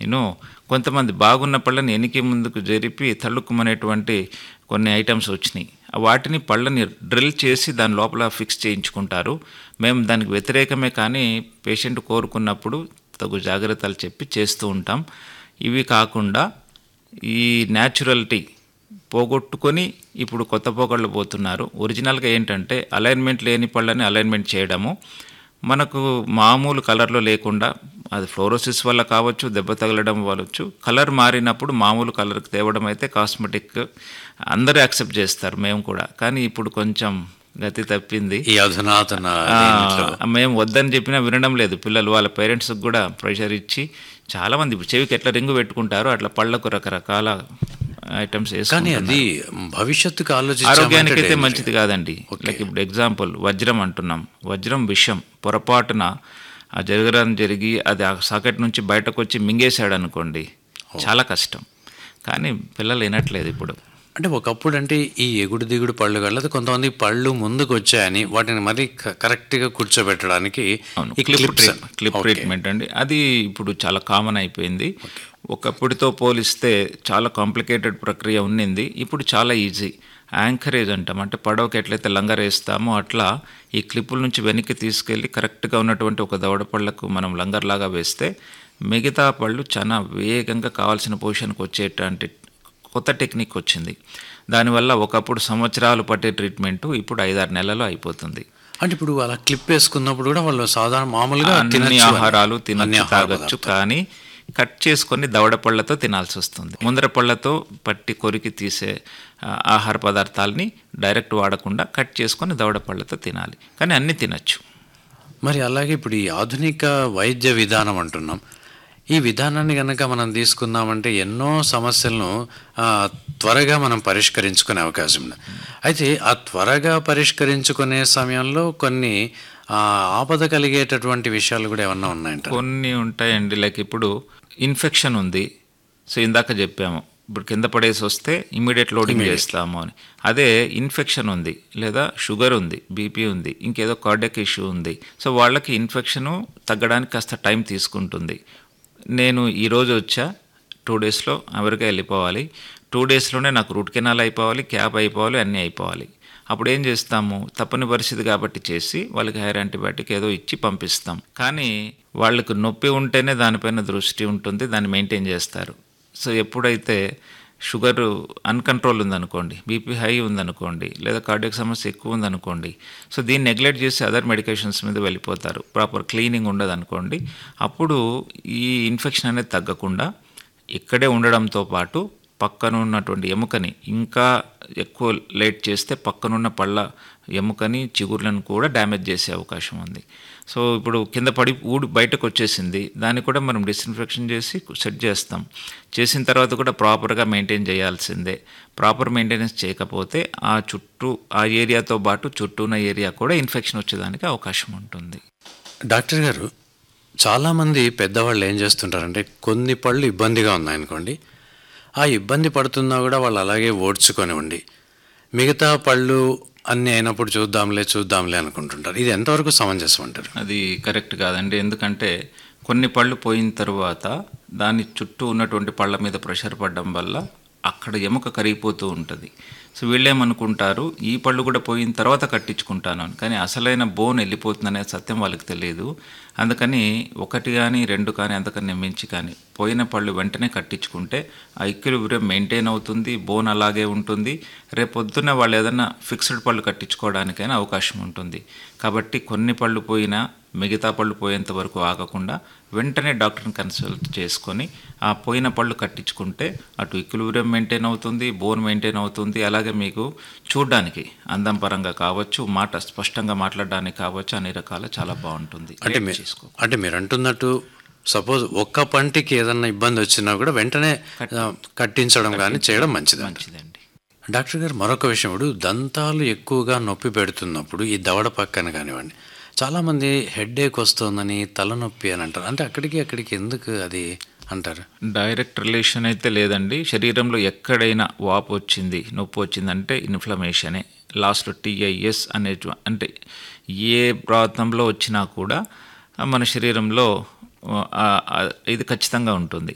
You know కొంతమంది బాగున్న పళ్ళని ఎనికి ముందుకు జరిపి తళ్ళుక్కుమనేటువంటి కొన్ని ఐటమ్స్ వచ్చినాయి వాటిని పళ్ళని డ్రిల్ చేసి దాని లోపల ఫిక్స్ చేయించుకుంటారు మేము దానికి వ్యతిరేకమే కానీ పేషెంట్ కోరుకున్నప్పుడు తగు జాగ్రత్తలు చెప్పి చేస్తూ ఉంటాం ఇవి కాకుండా ఈ న్యాచురల్టీ పోగొట్టుకొని ఇప్పుడు కొత్త పోగళ్ళు పోతున్నారు ఒరిజినల్గా ఏంటంటే అలైన్మెంట్ లేని పళ్ళని అలైన్మెంట్ చేయడము మనకు మామూలు కలర్లో లేకుండా అది ఫ్లోరోసిస్ వల్ల కావచ్చు దెబ్బ తగలడం వలవచ్చు కలర్ మారినప్పుడు మామూలు కలర్కి తేవడం అయితే కాస్మెటిక్ అందరూ యాక్సెప్ట్ చేస్తారు మేము కూడా కానీ ఇప్పుడు కొంచెం గతి తప్పింది ఈ అధునాతన ఆ, దీంట్లో. మేము వద్దని చెప్పినా వినడం లేదు పిల్లలు వాళ్ళ పేరెంట్స్కి కూడా ప్రెషర్ ఇచ్చి చాలామంది ఇప్పుడు చెవికి ఎట్లా రింగు పెట్టుకుంటారో అట్లా పళ్ళకు రకరకాల ఐటమ్స్ కానీ వేసుకుంటున్నారు అది భవిష్యత్తుకు ఆరోగ్యానికి అయితే ఆలోచించి మంచిది కాదండి లైక్ ఇప్పుడు ఎగ్జాంపుల్ వజ్రం అంటున్నాం వజ్రం విషం పొరపాటున ఆ జరగడం జరిగి అది ఆ సాకెట్ నుంచి బయటకు వచ్చి మింగేశాడు అనుకోండి చాలా కష్టం కానీ పిల్లలు వినట్లేదు ఇప్పుడు అంటే ఒకప్పుడు అంటే ఈ ఎగుడు దిగుడు పళ్ళు కళ్ళది కొంతమంది పళ్ళు ముందుకు వచ్చాయని వాటిని మరీ క- కరెక్ట్గా కూర్చోబెట్టడానికి ఈ clip clips- treat clip okay. Treatment అండి అది ఇప్పుడు చాలా కామన్ అయిపోయింది ఒకప్పుడుతో పోలిస్తే చాలా కాంప్లికేటెడ్ ప్రక్రియ ఉన్నింది ఇప్పుడు చాలా ఈజీ యాంకరేజ్ అంటాం అంటే పడవకి ఎట్లయితే లంగర్ వేస్తామో అట్లా ఈ క్లిప్పుల నుంచి వెనక్కి తీసుకెళ్ళి కరెక్ట్గా ఉన్నటువంటి ఒక దవడ పళ్ళకు మనం లంగర్ లాగా వేస్తే మిగతా పళ్ళు చాలా వేగంగా కావాల్సిన పొజిషన్కి వచ్చేటువంటి కొత్త టెక్నిక్ వచ్చింది దానివల్ల ఒకప్పుడు సంవత్సరాలు పట్టే ట్రీట్మెంటు ఇప్పుడు ఐదారు నెలల్లో అయిపోతుంది అంటే ఇప్పుడు అలా క్లిప్ వేసుకున్నప్పుడు కూడా వాళ్ళు సాధారణ మామూలుగా అన్ని తినచ్చు ఆహారాలు అన్ని తినచ్చు ఆహార తాగొచ్చు కానీ కట్ చేసుకొని దవడ పళ్ళతో తినాల్సి వస్తుంది ముందర పళ్ళతో పట్టి కొరికి తీసే ఆ, ఆహార పదార్థాలని డైరెక్ట్ వాడకుండా కట్ చేసుకొని దవడ పళ్ళతో తినాలి కానీ అన్ని తినచ్చు మరి అలాగే ఇప్పుడు ఈ ఆధునిక వైద్య విధానం అంటున్నాం ఈ విధానాన్ని కనుక మనం తీసుకుందామంటే ఎన్నో సమస్యలను ఆ, త్వరగా మనం పరిష్కరించుకునే అవకాశం ఉంది అయితే ఆ త్వరగా పరిష్కరించుకునే సమయంలో కొన్ని ఆ, ఆపద కలిగేటటువంటి విషయాలు కూడా ఏమన్నా ఉన్నాయంట కొన్ని ఉంటాయండి లైక్ ఇప్పుడు ఇన్ఫెక్షన్ ఉంది సో ఇందాక చెప్పాము ఇప్పుడు కింద పడేసి వస్తే ఇమీడియట్ లోడింగ్ చేస్తాము అని అదే ఇన్ఫెక్షన్ ఉంది లేదా షుగర్ ఉంది బీపీ ఉంది ఇంకేదో కార్డియక్ ఇష్యూ ఉంది సో వాళ్ళకి ఇన్ఫెక్షను తగ్గడానికి కాస్త టైం తీసుకుంటుంది నేను ఈరోజు వచ్చా టూ డేస్లో అమెరికా వెళ్ళిపోవాలి టూ డేస్లోనే నాకు రూట్ కెనాల్ అయిపోవాలి క్యాబ్ అయిపోవాలి అన్నీ అయిపోవాలి అప్పుడు ఏం చేస్తాము తప్పని పరిస్థితి కాబట్టి చేసి వాళ్ళకి హైర్ యాంటీబయాటిక్ ఏదో ఇచ్చి పంపిస్తాం కానీ వాళ్ళకు నొప్పి ఉంటేనే దానిపైన దృష్టి ఉంటుంది దాన్ని మెయింటైన్ చేస్తారు సో ఎప్పుడైతే షుగర్ అన్కంట్రోల్ ఉందనుకోండి బీపీ హై ఉందనుకోండి లేదా కార్డియక్ సమస్య ఎక్కువ ఉందనుకోండి సో దీన్ని నెగ్లెక్ట్ చేసి అదర్ మెడికేషన్స్ మీద వెళ్ళిపోతారు ప్రాపర్ క్లీనింగ్ ఉండదు అనుకోండి అప్పుడు ఈ ఇన్ఫెక్షన్ అనేది తగ్గకుండా ఇక్కడే ఉండడంతో పాటు పక్కన ఉన్నటువంటి ఎముకని ఇంకా ఎక్కువ లేట్ చేస్తే పక్కనున్న పళ్ళ ఎముకని చిగుర్లను కూడా డ్యామేజ్ చేసే అవకాశం ఉంది సో ఇప్పుడు కింద పడి ఊడి బయటకు వచ్చేసింది దాన్ని కూడా మనం డిస్ఇన్ఫెక్షన్ చేసి సెట్ చేస్తాం చేసిన తర్వాత కూడా ప్రాపర్గా మెయింటైన్ చేయాల్సిందే ప్రాపర్ మెయింటెనెన్స్ చేయకపోతే ఆ చుట్టూ ఆ ఏరియాతో పాటు చుట్టూ ఉన్న ఏరియా కూడా ఇన్ఫెక్షన్ వచ్చేదానికి అవకాశం ఉంటుంది డాక్టర్ గారు చాలామంది పెద్దవాళ్ళు ఏం చేస్తుంటారంటే కొన్ని పళ్ళు ఇబ్బందిగా ఉన్నాయనుకోండి ఆ ఇబ్బంది పడుతున్నా కూడా వాళ్ళు అలాగే ఓడ్చుకొని ఉండి మిగతా పళ్ళు అన్నీ అయినప్పుడు చూద్దాంలే చూద్దాంలే అనుకుంటుంటారు ఇది ఎంతవరకు సమంజసం అంటారు అది కరెక్ట్ కాదండి ఎందుకంటే కొన్ని పళ్ళు పోయిన తర్వాత దాని చుట్టూ ఉన్నటువంటి పళ్ళ మీద ప్రెషర్ పడడం వల్ల అక్కడ ఎముక కరిగిపోతూ ఉంటుంది సో వీళ్ళేమనుకుంటారు ఈ పళ్ళు కూడా పోయిన తర్వాత కట్టించుకుంటాను అని కానీ అసలైన బోన్ వెళ్ళిపోతుందనే సత్యం వాళ్ళకి తెలియదు అందుకని ఒకటి కానీ రెండు కానీ అంతకన్నా మించి కానీ పోయిన పళ్ళు వెంటనే కట్టించుకుంటే ఆ ఈక్విలిబ్రియం మెయింటైన్ అవుతుంది బోన్ అలాగే ఉంటుంది రేపొద్దున వాళ్ళు ఏదైనా ఫిక్స్డ్ పళ్ళు కట్టించుకోవడానికైనా అవకాశం ఉంటుంది కాబట్టి కొన్ని పళ్ళు పోయినా మిగతా పళ్ళు పోయేంత వరకు ఆగకుండా వెంటనే డాక్టర్ని కన్సల్ట్ చేసుకొని ఆ పోయిన పళ్ళు కట్టించుకుంటే అటు ఈక్విలిబ్రియం మెయింటైన్ అవుతుంది బోన్ మెయింటైన్ అవుతుంది అలాగే మీకు చూడడానికి అందం పరంగా కావచ్చు మాట స్పష్టంగా మాట్లాడడానికి కావచ్చు అన్ని రకాల చాలా బాగుంటుంది అంటే Late మీ- చేసుకో అంటే మీరు అంటున్నట్టు సపోజ్ ఒక్క పంటికి ఏదన్నా ఇబ్బంది వచ్చినా కూడా వెంటనే ఆ, కట్టించడం కానీ చేయడం మంచిది మంచిదండి డాక్టర్ గారు మరొక విషయం ఇప్పుడు దంతాలు ఎక్కువగా నొప్పి పెడుతున్నప్పుడు ఈ దవడ పక్కన కానివ్వండి చాలామంది హెడ్ ఏక్ వస్తుందని తలనొప్పి అని అంటారు అంటే అక్కడికి అక్కడికి ఎందుకు అది అంటారు డైరెక్ట్ రిలేషన్ అయితే లేదండి శరీరంలో ఎక్కడైనా వాపు వచ్చింది నొప్పి వచ్చిందంటే ఇన్ఫ్లమేషనే లాస్ట్ టీఐఎస్ అనే అంటే ఏ ప్రాంతంలో వచ్చినా కూడా మన శరీరంలో ఆ, ఆ, ఇది ఖచ్చితంగా ఉంటుంది